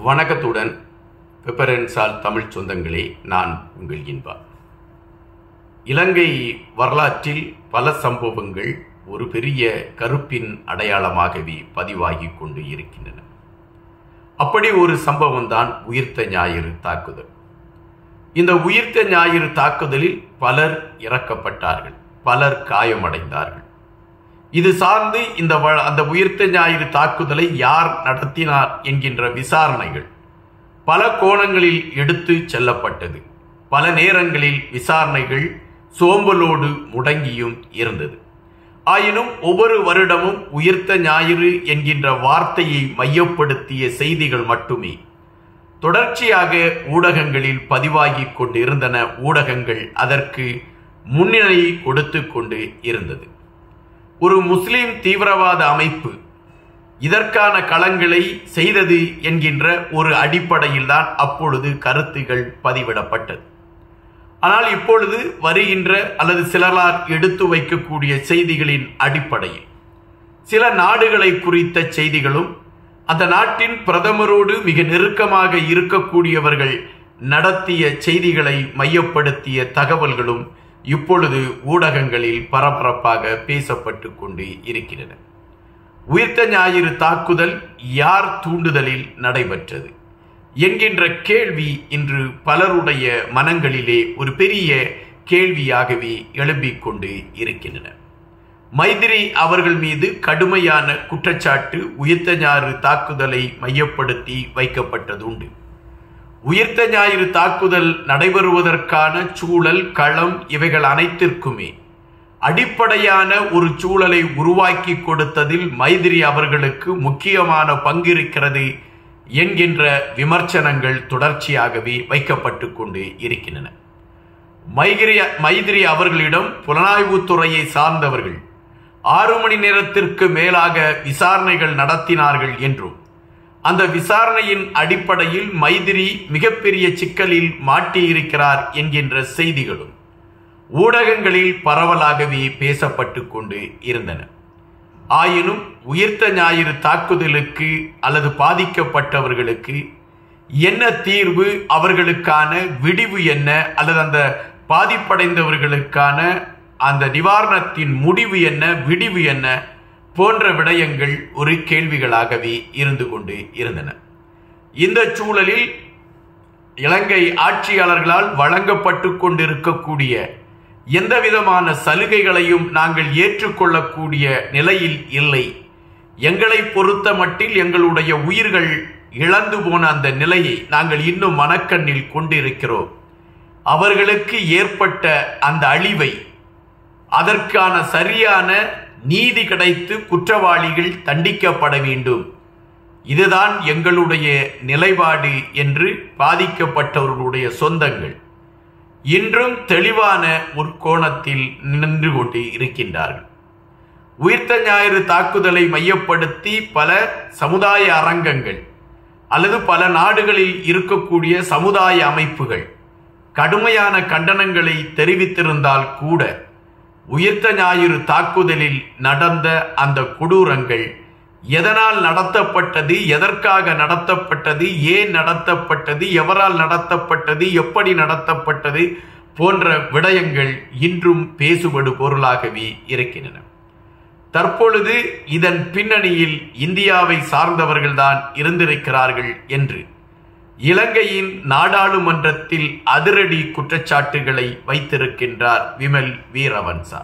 வணக்கத்துடன் பெப்பரன்சால் தமிழ் சொந்தங்களே நான் உங்கள் இன்பா இலங்கை வரலாற்றில் பல சம்பவங்கள் ஒரு பெரிய கருப்பின் அடையாளமாகவே பதிவாகி கொண்டு இருக்கின்றன அப்படி ஒரு சம்பவம் தான் உயிர்த்த ஞாயிறு தாக்குதல் இந்த உயிர்த்த ஞாயிறு தாக்குதலில் பலர் இறக்கப்பட்டார்கள் பலர் காயமடைந்தார்கள் இது சார்ந்து இந்த வ- அந்த உயிர்த்த ஞாயிறு தாக்குதலை யார் நடத்தினார் என்கின்ற விசாரணைகள் பல கோணங்களில் எடுத்து செல்லப்பட்டது பல நேரங்களில் விசாரணைகள் சோம்பலோடு முடங்கியும் இருந்தது ஆயினும் ஒவ்வொரு வருடமும் உயிர்த்த ஞாயிறு என்கின்ற வார்த்தையை மையப்படுத்திய செய்திகள் மட்டுமே தொடர்ச்சியாக ஊடகங்களில் பதிவாகிக் கொண்டிருந்தன ஊடகங்கள் அதற்கு முன்னிலை கொடுத்து கொண்டு இருந்தது ஒரு முஸ்லிம் தீவிரவாத அமைப்பு இதற்கான களங்களை செய்தது என்கின்ற ஒரு அடிப்படையில்தான் அப்பொழுது கருத்துகள் பதிவிடப்பட்டது ஆனால் இப்பொழுது வருகின்ற அல்லது சிலரால் எடுத்து வைக்கக்கூடிய செய்திகளின் அடிப்படையில் சில நாடுகளை குறித்த செய்திகளும் அந்த நாட்டின் பிரதமரோடு மிக நெருக்கமாக இருக்கக்கூடியவர்கள் நடத்திய செய்திகளை மையப்படுத்திய தகவல்களும் இப்பொழுது ஊடகங்களில் பரபரப்பாக பேசப்பட்டு கொண்டு இருக்கின்றன உயிர்த்த ஞாயிறு தாக்குதல் யார் தூண்டுதலில் நடைபெற்றது என்கின்ற கேள்வி இன்று பலருடைய மனங்களிலே ஒரு பெரிய கேள்வியாகவே எழும்பிக் கொண்டு இருக்கின்றன மைதிரி அவர்கள் மீது கடுமையான குற்றச்சாட்டு உயிர்த்த ஞாயிறு தாக்குதலை மையப்படுத்தி வைக்கப்பட்டதுண்டு உயிர்த்த ஞாயிறு தாக்குதல் நடைபெறுவதற்கான சூழல் களம் இவைகள் அனைத்திற்குமே அடிப்படையான ஒரு சூழலை உருவாக்கி கொடுத்ததில் மைதிரி அவர்களுக்கு முக்கியமான பங்கு இருக்கிறது என்கின்ற விமர்சனங்கள் தொடர்ச்சியாகவே வைக்கப்பட்டு கொண்டு இருக்கின்றன மைகிரி மைதிரி அவர்களிடம் புலனாய்வுத் துறையை சார்ந்தவர்கள் ஆறு மணி நேரத்திற்கு மேலாக விசாரணைகள் நடத்தினார்கள் என்றும் அந்த விசாரணையின் அடிப்படையில் மைதிரி மிகப்பெரிய சிக்கலில் மாட்டியிருக்கிறார் என்கின்ற செய்திகளும் ஊடகங்களில் பரவலாகவே பேசப்பட்டு கொண்டு இருந்தன ஆயினும் உயிர்த்த ஞாயிறு தாக்குதலுக்கு அல்லது பாதிக்கப்பட்டவர்களுக்கு என்ன தீர்வு அவர்களுக்கான விடிவு என்ன அல்லது அந்த பாதிப்படைந்தவர்களுக்கான அந்த நிவாரணத்தின் முடிவு என்ன விடிவு என்ன போன்ற விடயங்கள் ஒரு கேள்விகளாகவே இருந்து கொண்டு இருந்தன இந்த சூழலில் இலங்கை ஆட்சியாளர்களால் வழங்கப்பட்டு கொண்டிருக்கக்கூடிய எந்த விதமான சலுகைகளையும் நாங்கள் ஏற்றுக்கொள்ளக்கூடிய நிலையில் இல்லை எங்களை பொறுத்த மட்டில் எங்களுடைய உயிர்கள் இழந்து போன அந்த நிலையை நாங்கள் இன்னும் மனக்கண்ணில் கொண்டிருக்கிறோம் அவர்களுக்கு ஏற்பட்ட அந்த அழிவை அதற்கான சரியான நீதி கிடைத்து குற்றவாளிகள் தண்டிக்கப்பட வேண்டும் இதுதான் எங்களுடைய நிலைப்பாடு என்று பாதிக்கப்பட்டவர்களுடைய சொந்தங்கள் இன்றும் தெளிவான ஒரு கோணத்தில் நின்று கொண்டு இருக்கின்றார்கள் உயிர்த்த ஞாயிறு தாக்குதலை மையப்படுத்தி பல சமுதாய அரங்கங்கள் அல்லது பல நாடுகளில் இருக்கக்கூடிய சமுதாய அமைப்புகள் கடுமையான கண்டனங்களை தெரிவித்திருந்தால் கூட உயிர்த்த ஞாயிறு தாக்குதலில் நடந்த அந்த கொடூரங்கள் எதனால் நடத்தப்பட்டது எதற்காக நடத்தப்பட்டது ஏன் நடத்தப்பட்டது எவரால் நடத்தப்பட்டது எப்படி நடத்தப்பட்டது போன்ற விடயங்கள் இன்றும் பேசுபடு பொருளாகவே இருக்கின்றன தற்பொழுது இதன் பின்னணியில் இந்தியாவை சார்ந்தவர்கள்தான் இருந்திருக்கிறார்கள் என்று இலங்கையின் நாடாளுமன்றத்தில் அதிரடி குற்றச்சாட்டுகளை வைத்திருக்கின்றார் விமல் வீரவன்சா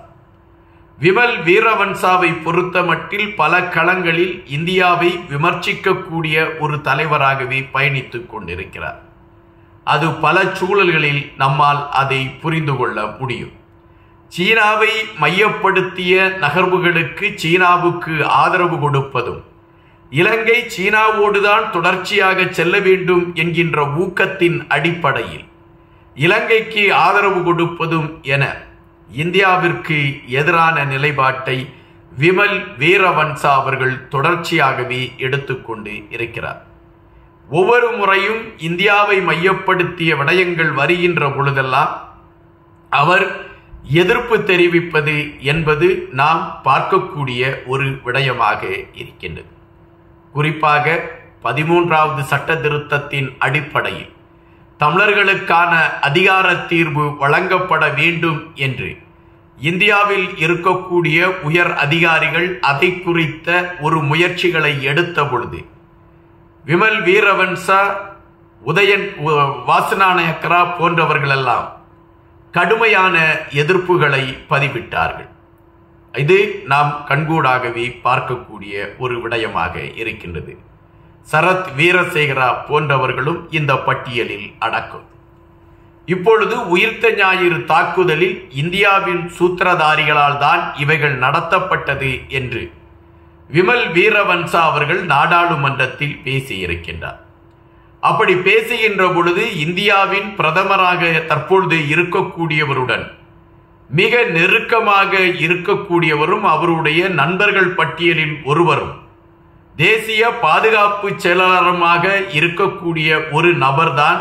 விமல் வீரவன்சாவை பொறுத்தமட்டில் பல களங்களில் இந்தியாவை விமர்சிக்கக்கூடிய ஒரு தலைவராகவே பயணித்துக் கொண்டிருக்கிறார் அது பல சூழல்களில் நம்மால் அதை புரிந்து கொள்ள முடியும் சீனாவை மையப்படுத்திய நகர்வுகளுக்கு சீனாவுக்கு ஆதரவு கொடுப்பதும் இலங்கை சீனாவோடுதான் தொடர்ச்சியாக செல்ல வேண்டும் என்கின்ற ஊக்கத்தின் அடிப்படையில் இலங்கைக்கு ஆதரவு கொடுப்பதும் என இந்தியாவிற்கு எதிரான நிலைப்பாட்டை விமல் வீரவன்சா அவர்கள் தொடர்ச்சியாகவே எடுத்துக்கொண்டு இருக்கிறார் ஒவ்வொரு முறையும் இந்தியாவை மையப்படுத்திய விடயங்கள் வருகின்ற பொழுதெல்லாம் அவர் எதிர்ப்பு தெரிவிப்பது என்பது நாம் பார்க்கக்கூடிய ஒரு விடயமாக இருக்கின்றது குறிப்பாக பதிமூன்றாவது சட்ட திருத்தத்தின் அடிப்படையில் தமிழர்களுக்கான அதிகார தீர்வு வழங்கப்பட வேண்டும் என்று இந்தியாவில் இருக்கக்கூடிய உயர் அதிகாரிகள் அதை குறித்த ஒரு முயற்சிகளை எடுத்த பொழுது விமல் வீரவன்சா உதயன் வாசனானயக்கரா போன்றவர்களெல்லாம் கடுமையான எதிர்ப்புகளை பதிவிட்டார்கள் இது நாம் கண்கூடாகவே பார்க்கக்கூடிய ஒரு விடயமாக இருக்கின்றது சரத் வீரசேகரா போன்றவர்களும் இந்த பட்டியலில் அடக்கும் இப்பொழுது உயிர்த்த ஞாயிறு தாக்குதலில் இந்தியாவின் சூத்திரதாரிகளால் தான் இவைகள் நடத்தப்பட்டது என்று விமல் வீரவன்சா அவர்கள் நாடாளுமன்றத்தில் பேசியிருக்கின்றார் அப்படி பேசுகின்ற பொழுது இந்தியாவின் பிரதமராக தற்பொழுது இருக்கக்கூடியவருடன் மிக நெருக்கமாக இருக்கக்கூடியவரும் அவருடைய நண்பர்கள் பட்டியலில் ஒருவரும் தேசிய பாதுகாப்பு செயலாளருமாக இருக்கக்கூடிய ஒரு நபர்தான்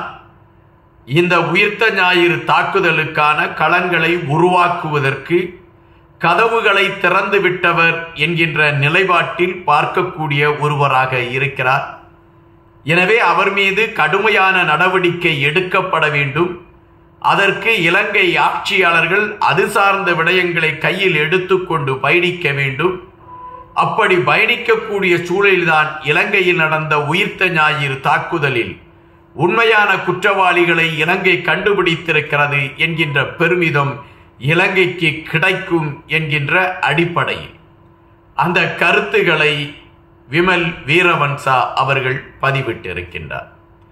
இந்த உயிர்த்த ஞாயிறு தாக்குதலுக்கான களங்களை உருவாக்குவதற்கு கதவுகளை திறந்து விட்டவர் என்கின்ற நிலைப்பாட்டில் பார்க்கக்கூடிய ஒருவராக இருக்கிறார் எனவே அவர் மீது கடுமையான நடவடிக்கை எடுக்கப்பட வேண்டும் அதற்கு இலங்கை ஆட்சியாளர்கள் அது சார்ந்த விடயங்களை கையில் எடுத்துக்கொண்டு பயணிக்க வேண்டும் அப்படி பயணிக்கக்கூடிய சூழலில்தான் இலங்கையில் நடந்த உயிர்த்த ஞாயிறு தாக்குதலில் உண்மையான குற்றவாளிகளை இலங்கை கண்டுபிடித்திருக்கிறது என்கின்ற பெருமிதம் இலங்கைக்கு கிடைக்கும் என்கின்ற அடிப்படையில் அந்த கருத்துக்களை விமல் வீரவன்சா அவர்கள் பதிவிட்டிருக்கின்றார்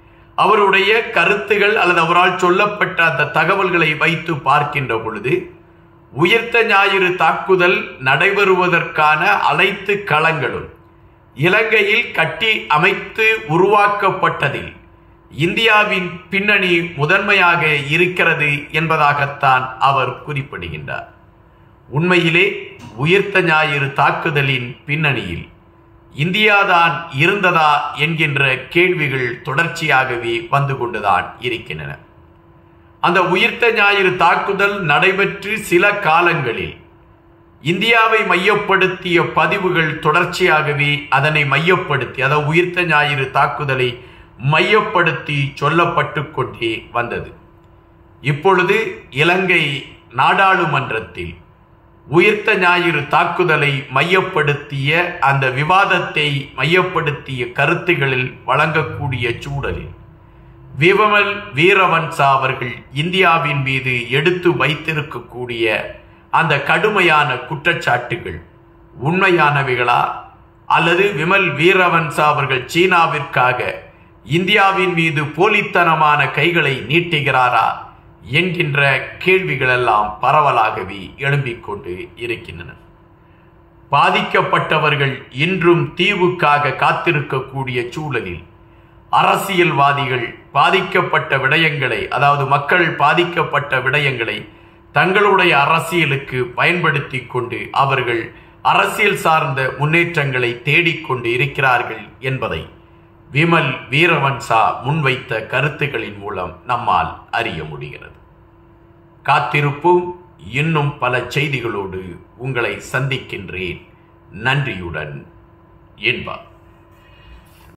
அவருடைய கருத்துகள் அல்லது அவரால் சொல்லப்பட்ட அந்த தகவல்களை வைத்து பார்க்கின்ற பொழுது உயிர்த்த ஞாயிறு தாக்குதல் நடைபெறுவதற்கான அனைத்து களங்களும் இலங்கையில் கட்டி அமைத்து உருவாக்கப்பட்டதில் இந்தியாவின் பின்னணி முதன்மையாக இருக்கிறது என்பதாகத்தான் அவர் குறிப்பிடுகின்றார் உண்மையிலே உயிர்த்த ஞாயிறு தாக்குதலின் பின்னணியில் இந்தியாதான் இருந்ததா என்கின்ற கேள்விகள் தொடர்ச்சியாகவே வந்து கொண்டுதான் இருக்கின்றன அந்த உயிர்த்த ஞாயிறு தாக்குதல் நடைபெற்று சில காலங்களில் இந்தியாவை மையப்படுத்திய பதிவுகள் தொடர்ச்சியாகவே அதனை மையப்படுத்தி அதாவது உயிர்த்த ஞாயிறு தாக்குதலை மையப்படுத்தி சொல்லப்பட்டு கொண்டே வந்தது இப்பொழுது இலங்கை நாடாளுமன்றத்தில் உயிர்த்த ஞாயிறு தாக்குதலை மையப்படுத்திய அந்த விவாதத்தை மையப்படுத்திய கருத்துகளில் வழங்கக்கூடிய சூழலில் விவமல் வீரவன்சா அவர்கள் இந்தியாவின் மீது எடுத்து வைத்திருக்கக்கூடிய அந்த கடுமையான குற்றச்சாட்டுகள் உண்மையானவைகளா அல்லது விமல் வீரவன்சா அவர்கள் சீனாவிற்காக இந்தியாவின் மீது போலித்தனமான கைகளை நீட்டுகிறாரா என்கின்ற கேள்விகள் எல்லாம் பரவலாகவே எழும்பிக் கொண்டு இருக்கின்றன பாதிக்கப்பட்டவர்கள் இன்றும் தீவுக்காக காத்திருக்கக்கூடிய சூழலில் அரசியல்வாதிகள் பாதிக்கப்பட்ட விடயங்களை அதாவது மக்கள் பாதிக்கப்பட்ட விடயங்களை தங்களுடைய அரசியலுக்கு பயன்படுத்தி கொண்டு அவர்கள் அரசியல் சார்ந்த முன்னேற்றங்களை தேடிக்கொண்டு இருக்கிறார்கள் என்பதை விமல் வீரவன்சா முன்வைத்த கருத்துக்களின் மூலம் நம்மால் அறிய முடிகிறது காத்திருப்போம் இன்னும் பல செய்திகளோடு உங்களை சந்திக்கின்றேன் நன்றியுடன் என்பார்